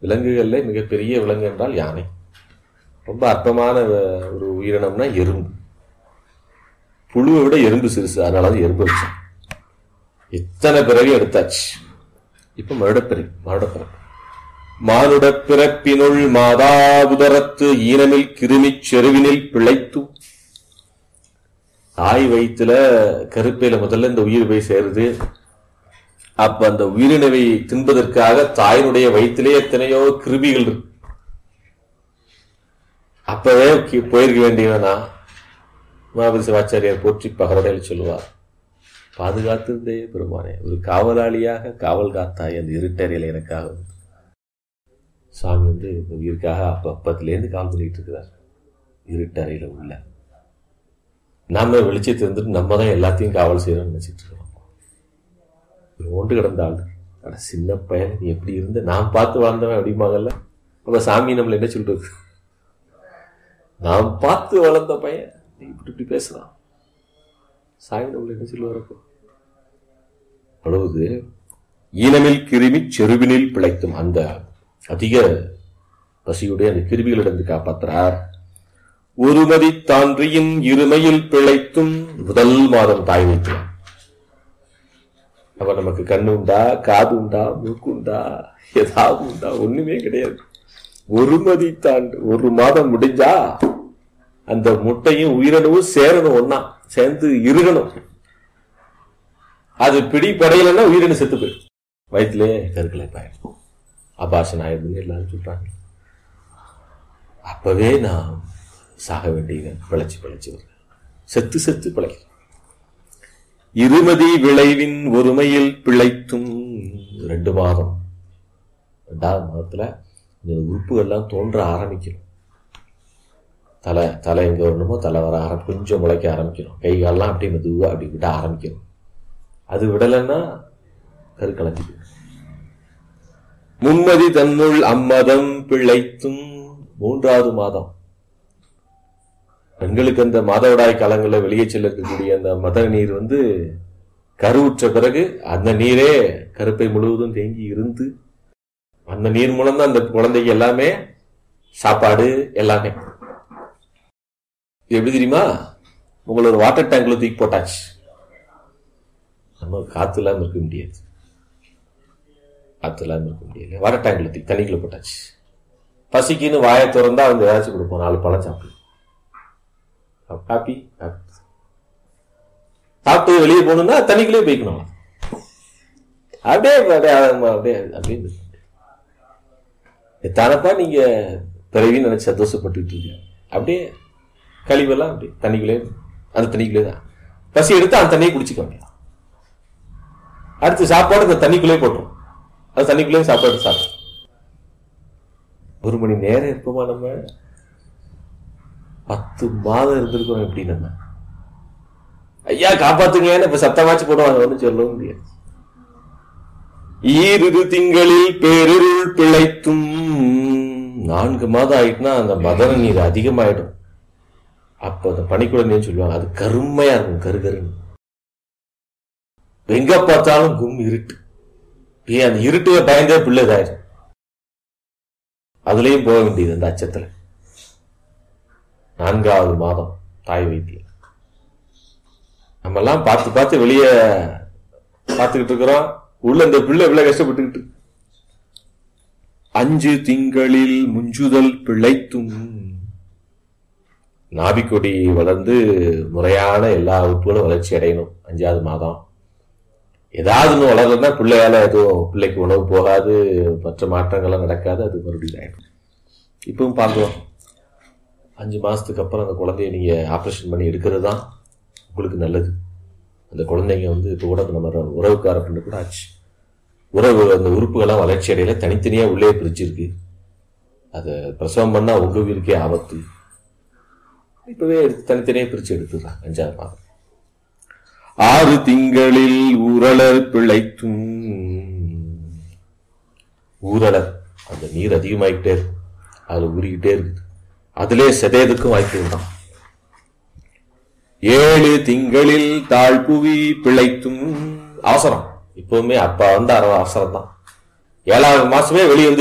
விலங்குகள்ல மிகப்பெரிய விலங்கு என்றால் யானை ரொம்ப அற்பமான அஹ், ஒரு உயிரினம்னா எறும்பு புழுவை விட எறும்பு சிறுசு அதனால தான் எறும்பு வச்சான் எத்தனை பிறவி எடுத்தாச்சு இப்ப மறுடப்பிறவி மறுடப்பிறப்பு மானுட பிறப்பினுள் மாதாபுதரத்து ஈனமில் கிருமிச் செருவினில் பிழைத்து தாய் வயிற்றுல கருப்பையில முதல்ல இந்த உயிர் போய் சேருது அப்ப அந்த உயிரினவை தின்பதற்காக தாயினுடைய வயிற்றிலே எத்தனையோ கிருமிகள் இருக்கு அப்பவே கி- போயிருக்க வேண்டியவனா மகாபதி சிவாச்சாரியார் போற்றி பகரடையில் சொல்லுவார் பாதுகாத்திருந்தே பெருமானே ஒரு காவலாளியாக காவல் காத்தாய் அந்த இருட்டறையில் எனக்காக வந்து சாமி வந்து இந்த உயிருக்காக அப்ப அப்பத்திலேருந்து காவல் பண்ணிட்டு இருக்கிறார் இருட்டறையில உள்ள நாம வெளிச்சத்தை இருந்துட்டு நம்ம தான் எல்லாத்தையும் காவல் செய்யறோம்னு நினைச்சிட்டு இருக்கோம் ஒன்று கிடந்த ஆள் அட சின்ன பையன் நீ எப்படி இருந்த நான் பார்த்து வாழ்ந்தவன் அப்படிம்பாங்கல்ல அப்ப சாமி நம்மள என்ன சொல்றது நான் பார்த்து வளர்ந்த பையன் நீ இப்படி இப்படி பேசுறான் சாமி நம்மள என்ன சொல்லுவார் அப்போ அவ்வளவு ஈனமில் கிருமி செருவினில் பிழைத்தும் அந்த அதிக பசியுடைய அந்த கிருமிகளிடந்து காப்பாற்றுறார் ஒருமதி தான்றியின் இருமையில் பிழைத்தும் முதல் மாதம் தாய் வைக்கிறார் அப்ப நமக்கு கண்ணு உண்டா காது உண்டா மூக்கு உண்டா ஏதாவது உண்டா ஒண்ணுமே கிடையாது ஒருமதி தாண்டு ஒரு மாதம் முடிஞ்சா அந்த முட்டையும் உயிரணுவும் சேரணும் ஒண்ணா சேர்ந்து இருகணும் அது பிடிப்படையலைன்னா உயிரினு செத்து போயிடும் வயிற்றுலே கருக்கலை பாயிடும் அபாஷன் ஆயிருதுன்னு எல்லாரும் சொல்றாங்க அப்பவே நான் சாக வேண்டியவன் பிழைச்சு பிழைச்சு வருவேன் செத்து செத்து பிழைக்கிறேன் இருமதி விளைவின் ஒருமையில் பிழைத்தும் ரெண்டு மாதம் ரெண்டாவது மாதத்துல இந்த உறுப்புகள்லாம் தோன்ற ஆரம்பிக்கணும் தலை தலை எங்க வரணுமோ தலை வர ஆரம் கொஞ்சம் முளைக்க ஆரம்பிக்கணும் கை காலெல்லாம் அப்படியே மெதுவா அப்படி விட ஆரம்பிக்கணும் அது விடலைன்னா கருக்கலைஞ்சு போயிடும் முன்மதி தன்னுள் அம்மதம் பிழைத்தும் மூன்றாவது மாதம் பெண்களுக்கு அந்த மாதவிடாய் காலங்களில் வெளியே செல்ல இருக்கக்கூடிய அந்த மத நீர் வந்து கருவுற்ற பிறகு அந்த நீரே கருப்பை முழுவதும் தேங்கி இருந்து அந்த நீர் மூலம் தான் அந்த குழந்தைக்கு எல்லாமே சாப்பாடு எல்லாமே இது எப்படி தெரியுமா உங்களை ஒரு வாட்டர் டேங்க்ல தூக்கி போட்டாச்சு நம்ம காத்து இல்லாம இருக்க முடியாது காத்து இல்லாம இருக்க முடியாது வாட்டர் டேங்க்ல தூக்கி தண்ணிக்குள்ள போட்டாச்சு பசிக்குன்னு வாயை திறந்தா அவங்க ஏதாச்சும் கொடுப்போம் நாலு பழம் சாப்பிடு காப்பி சாப்பிட்டு வெளியே போகணும்னா தண்ணிக்குள்ளே போய்க்கணும் அப்படியே அப்படியே அப்படியே அப்படியே எத்தானப்பா நீங்க பிறவின்னு நினைச்சு சந்தோஷப்பட்டுட்டு இருக்கீங்க அப்படியே கழிவெல்லாம் அப்படியே தண்ணிக்குள்ளே அந்த தண்ணிக்குள்ளே தான் பசி எடுத்து அந்த தண்ணியை குடிச்சுக்க வேண்டியதான் அடுத்து சாப்பாடு அந்த தண்ணிக்குள்ளே போட்டுரும் அது தண்ணிக்குள்ளே சாப்பாடு சாப்பிடும் ஒரு மணி நேரம் இருப்போமா நம்ம பத்து மாதம் இருந்திருக்கோம் எப்படி நம்ம ஐயா காப்பாத்துங்கன்னு இப்ப சத்தமாச்சு போடுவாங்க ஒன்றும் சொல்லவும் முடியாது ஈரிரு திங்களில் பேரிருள் பிழைத்தும் நான்கு மாதம் ஆயிட்டுனா அந்த மதன நீர் அதிகமாயிடும் அப்ப அந்த பனிக்குழந்தைன்னு சொல்லுவாங்க அது கருமையா இருக்கும் கருகருன்னு எங்க பார்த்தாலும் கும் இருட்டு ஏன் அந்த இருட்டுல பயந்தே பிள்ளை இதாயிரும் அதுலயும் போக வேண்டியது அந்த அச்சத்துல நான்காவது மாதம் தாய் வைத்தியம் நம்ம எல்லாம் பார்த்து பார்த்து வெளியே பார்த்துக்கிட்டு இருக்கிறோம் உள்ள இந்த பிள்ளை இவ்வளவு கஷ்டப்பட்டுக்கிட்டு இருக்கு. அஞ்சு திங்களில் முஞ்சுதல் பிழைத்தும் நாபிக்கொடி வளர்ந்து முறையான எல்லா உறுப்புகளும் வளர்ச்சி அடையணும் அஞ்சாவது மாதம் ஏதாவது ஒன்று வளரலன்னா பிள்ளையால எதுவும் பிள்ளைக்கு உணவு போகாது மற்ற மாற்றங்கள்லாம் நடக்காது அது மறுபடியும் ஆயிடும் இப்பவும் பார்க்கலாம் அஞ்சு மாசத்துக்கு அப்புறம் அந்த குழந்தைய நீங்க ஆப்ரேஷன் பண்ணி எடுக்கிறது தான் உங்களுக்கு நல்லது அந்த குழந்தைங்க வந்து இப்போ கூட நம்ம உறவுக்கார பண்ணு கூட ஆச்சு உறவு அந்த உறுப்புகள்லாம் வளர்ச்சி அடையில தனித்தனியா உள்ளே பிரிச்சிருக்கு அதை பிரசவம் பண்ணா உங்க உயிருக்கே ஆபத்து இப்பவே எடுத்து தனித்தனியா பிரிச்சு எடுத்துடுறாங்க அஞ்சாவது மாதம் ஆறு திங்களில் ஊரலர் பிழைத்தும் ஊரலர் அந்த நீர் அதிகமாகிட்டே இருக்கும் அதுல ஊறிக்கிட்டே இருக்குது அதிலே செதையதுக்கும் வாய்ப்பு உண்டாம் ஏழு திங்களில் தாழ்புவி பிழைத்தும் அவசரம் இப்பவுமே அப்பா வந்து அரை அவசரம் தான் ஏழாவது மாசமே வெளியே வந்து